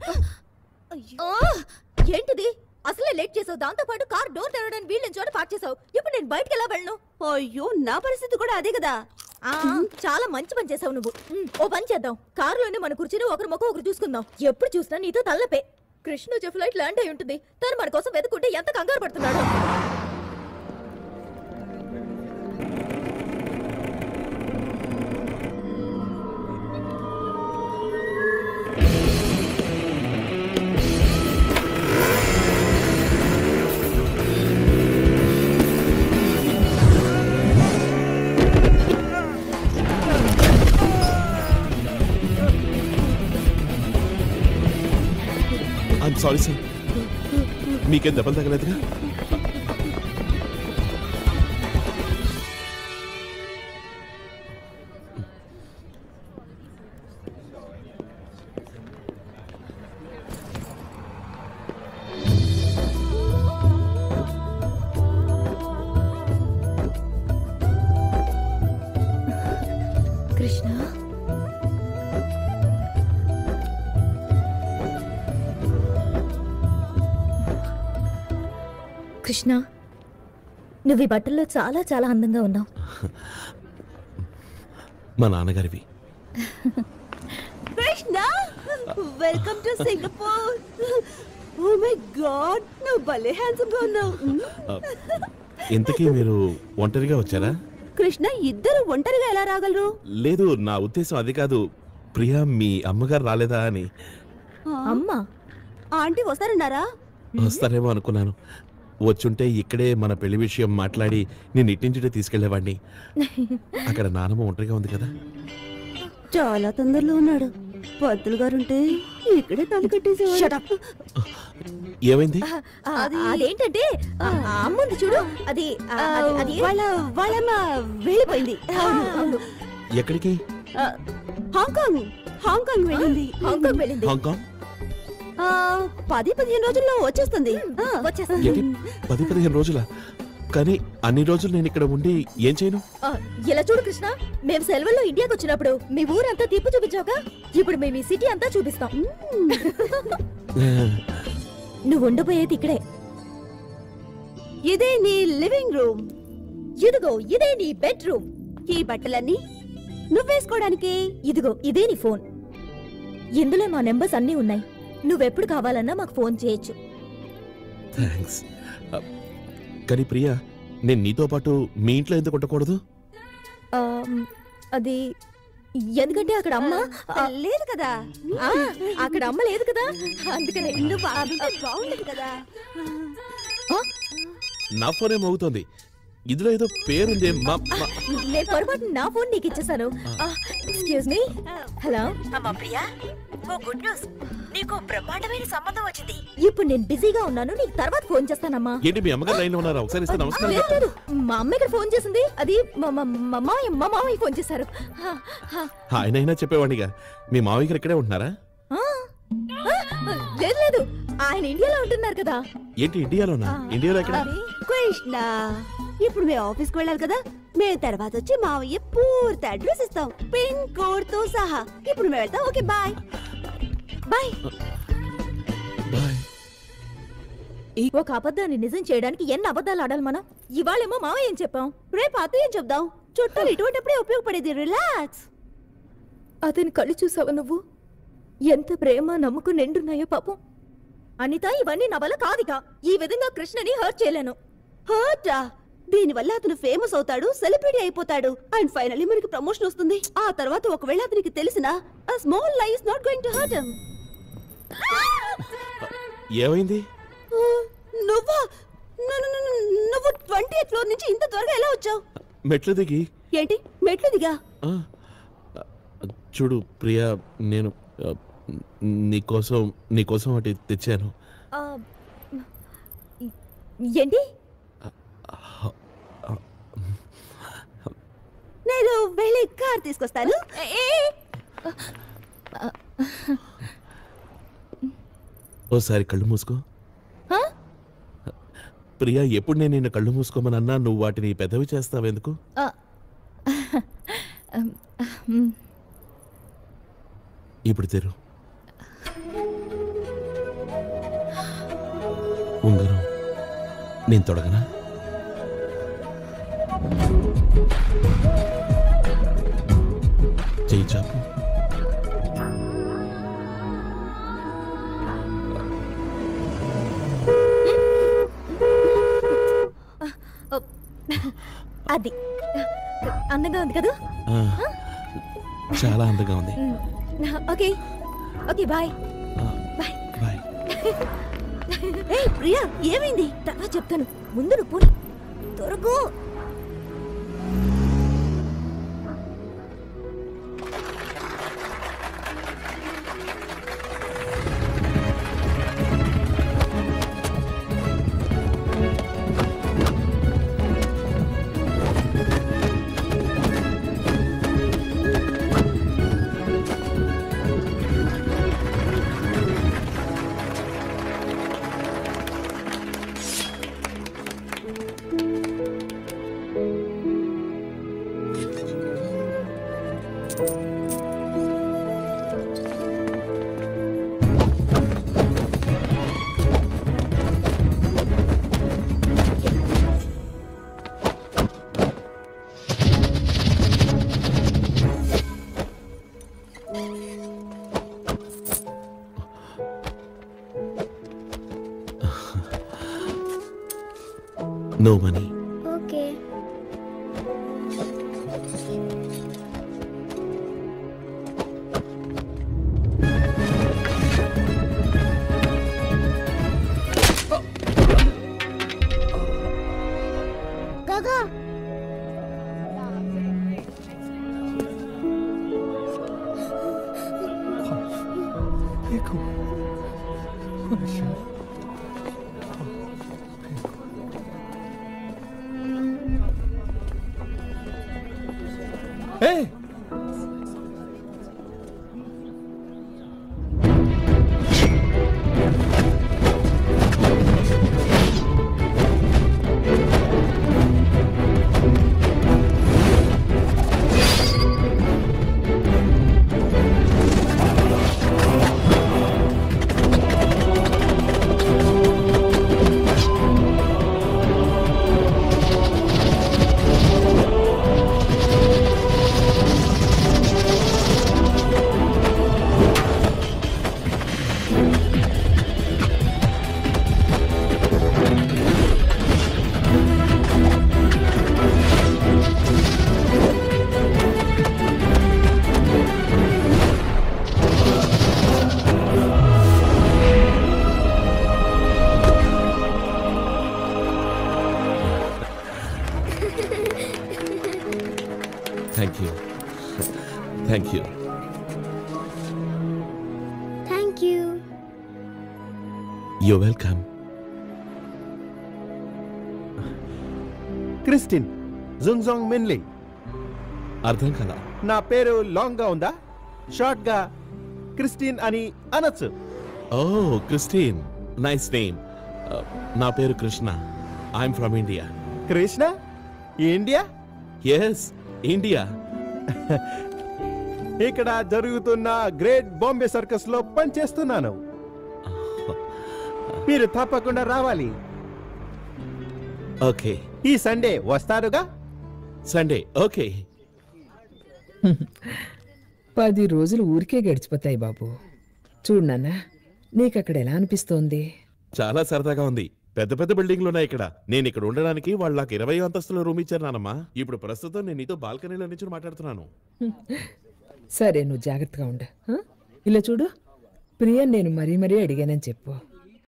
ఆ, ఏంటిది అసలే లేట్ చేసావు దాంతో పాటు కార్ డోర్ తెరవడానికి వీళ్ళ చోట పార్క్ చేసావు ఇప్పుడు నేను బయటకు ఎలా వెళ్ళను అయ్యో నా పరిస్థితి కూడా అదే కదా ఆ, చాలా మంచి పని చేసావు నువ్వు ఉమ్, ఓ పని చేద్దాం కారులోనే మన కూర్చుని ఒకరి ముఖం ఒకరు చూసుకుందాం ఎప్పుడు చూసినా నీతో తల్లపే కృష్ణ జెఫ్ ఫ్లైట్ ల్యాండ్ అయి ఉంటుంది తను మన కోసం వెతుకుంటే ఎంత కంగారు పడుతున్నాడు ఐఎమ్ సారీ సార్ మీకేం దెబ్బలు తగలేదుగా కృష్ణ కృష్ణ నువ్వు ఈ బట్టల్లో చాలా చాలా అందంగా ఉన్నావు మా నాన్నగారివి Krishna welcome to Singapore oh my god నువ్వు భలే హ్యాండ్సమ్ గా ఉన్నావు ఆ, ఇంతకీ మీరు ఒంటరిగా వచ్చారా కృష్ణ ఇద్దరు ఒంటరిగా ఎలా రాగలరు లేదు నా ఉద్దేశం అది కాదు ప్రియా మీ అమ్మగారు రాలేదా అని అమ్మా ఆంటీ వస్తారన్నారా వస్తారేమో అనుకున్నాను వచ్చుంటే ఇక్కడే మన పెళ్లి విషయం మాట్లాడి నేను ఇట్టించుటే తీసుకెళ్లేవాడిని అక్కడ నానమ్మ ఒంటరిగా ఉంది కదా చాలా తొందరలో ఉన్నాడు పంతులు గారు ఉంటే ఇక్కడే తల కట్టేసేవాడు ఏమైంది ఆ, అదేంటంటే ఆ, ఆ అమ్ముంది చూడు అది ఆ, ఆ, అది- అది వాళ్ళ వాళ్ళమ్మ వెళ్ళిపోయింది అవును, అవును. ఎక్కడికి ఆ, హాంకాంగ్ హాంకాంగ్ వెళ్ళింది హాంకాంగ్ వెళ్ళింది హాంకాంగ్ ఆ, పది పదిహేను రోజుల్లో వచ్చేస్తుంది ఆ, వచ్చేస్తుంది ఏంటి పది పదిహేను రోజుల కానీ అన్ని రోజులు నేను ఇక్కడ ఉండి ఏం చేయను ఆ, ఇలా చూడు కృష్ణ మేము సెలవుల్లో ఇండియాకి వచ్చినప్పుడు మీ ఊరంతా తిప్పు చూపించావుగా ఇప్పుడు మేము ఈ సిటీ అంతా చూపిస్తాం నువ్వు ఉండబోయేది ఇక్కడే ఇదే నీ లివింగ్ రూమ్ ఇదిగో ఇదే నీ బెడ్రూమ్ ఈ బట్టలన్నీ నువ్వేసుకోవడానికి ఇదిగో ఇదే నీ ఫోన్ ఇందులో మా నెంబర్స్ అన్నీ ఉన్నాయి నువ్వెప్పుడు కావాలన్నా మాకు ఫోన్ చేయొచ్చు థ్యాంక్స్ కానీ ప్రియా నేను నీతో పాటు మీ ఇంట్లో ఎందుకు ఉండకూడదు ఆమ్, అది ఎందుకంటే అక్కడ అమ్మ ఆ, లేదు కదా ఆ, అక్కడ అమ్మ లేదు కదా అందుకనే నువ్వు ఆ బిడ్డ బాగుండదు కదా ఆ, నా ఫోన్ ఏమవుతోంది ఇందులో ఏదో పేరుంది మా మా- నేను పొరపాటు నా ఫోన్ నీకు ఇచ్చేసాను ఎక్స్క్యూజ్ మీ హలో అమ్మా ప్రియా ఓ గుడ్ న్యూస్ నీకు బ్రహ్మాండమైన సంబంధం వచ్చింది ఇప్పుడు నేను బిజీగా ఉన్నాను నీకు తర్వాత ఫోన్ చేస్తానమ్మా ఏంటి మీ అమ్మగారు లైన్లో ఉన్నారా ఒకసారి ఇస్తే నమస్కారం లేదు లేదు మా అమ్మ ఇక్కడ ఫోన్ చేసింది అది మా మా- మా మామయ్య మా మామయ్య ఫోన్ చేశారు హా, హా. ఆయన అయినా చెప్పేవాడిగా మీ మావయ్య గారు ఇక్కడే ఉంటున్నారా ఆ, ఆ, లేదు లేదు ఆయన ఇండియాలో ఉంటున్నారు కదా ఏంటి ఇండియాలోనా ఇండియాలో ఎక్కడ అది కృష్ణ ఇప్పుడు మేము ఆఫీస్కి వెళ్ళాలి కదా మేము తర్వాత వచ్చి మావయ్య పూర్తి అడ్రస్ ఇస్తాం పిన్ కోడ్ తో సహా ఇప్పుడు మేము వెళ్తాం ఓకే బాయ్ బాయ్ బాయ్ ఒక అబద్ధాన్ని నిజం చేయడానికి ఎన్ని అబద్ధాలు ఆడాలి మనం ఇవాళేమో మామయ్య ఏం చెప్పాం రేపు అత్తయ్య చెప్దాం చుట్టాలు ఇటువంటిప్పుడే ఉపయోగపడేది రిలాక్స్ అతని కళ్ళు చూసావా నువ్వు ఎంత ప్రేమ నమ్మకం నిండున్నాయో పాపం అనిత ఇవన్నీ నా వల్ల కాదిక ఈ విధంగా కృష్ణని హర్ట్ చేయలేను హర్టా దీనివల్ల అతను ఫేమస్ అవుతాడు సెలబ్రిటీ అయిపోతాడు అండ్ ఫైనల్లీ మనకి ప్రమోషన్ వస్తుంది ఆ తర్వాత ఒకవేళ అతనికి తెలిసిన a small lie is not going to hurt him ఏమైంది నువ్వా ను- ను- ను- ను- నువ్వు ట్వంటీ ఫ్లోర్ నుంచి ఇంత త్వరగా ఎలా వచ్చావు మెట్లు దిగి ఏంటి మెట్లు దిగా ఆ, చూడు ప్రియా నేను ఆ, నీకోసం నీకోసం ఒకటి తెచ్చాను ఆ, ఏంటి నేను వెళ్ళి కార్ తీసుకొస్తాను ఓసారి కళ్ళు మూసుకో హా? ప్రియా ఎప్పుడు నేను నిన్ను కళ్ళు మూసుకోమనన్నా నువ్వు వాటిని పెదవి చేస్తావెందుకు ఆ, మ్, ఇప్పుడు తెరు నేను తొడగనా చెయ్యి చాపు ఓ, అది అందంగా ఉంది కదా ఆ, చాలా అందంగా ఉంది hmm, okay okay bye ah, bye bye ఏయ్ ప్రియా ఏమైంది తర్వాత చెప్తాను ముందు నువ్వు పోనీ త్వరగా నో మనీ ఓకే కాకా Hey! Thank you thank you thank you you welcome Christine జుంగ్జాంగ్ మిన్లీ అర్థం కదా నా పేరు లాంగ్ గా ఉందా షార్ట్ గా క్రిస్టిన్ అని అనొచ్చు ఓ క్రిస్టీన్ నైస్ నేమ్ నా పేరు Krishna I'm from India Krishna India yes India ఇక్కడ జరుగుతున్న గ్రేట్ బాంబే సర్కస్ లో పనిచేస్తున్నాను మీరు తప్పకుండా రావాలి ఓకే ఈ సండే వస్తారుగా సండే ఓకే పది రోజులు ఊరికే గడిచిపోతాయి బాబు చూడు నాన్న నీకు అక్కడ ఎలా అనిపిస్తోంది చాలా సరదాగా ఉంది పెద్ద పెద్ద బిల్డింగ్లు ఉన్నాయి ఇక్కడ నేను ఇక్కడ ఉండడానికి వాళ్ళు నాకు ఇరవై అంతస్తుల రూమ్ ఇచ్చారు నానమ్మా ఇప్పుడు ప్రస్తుతం నేను నీతో బాల్కనీలో నుంచి మాట్లాడుతున్నాను సరే నువ్వు జాగ్రత్తగా ఉండు ఆ? ఇలా చూడు ప్రియ నేను మరీ మరీ అడిగానని చెప్పు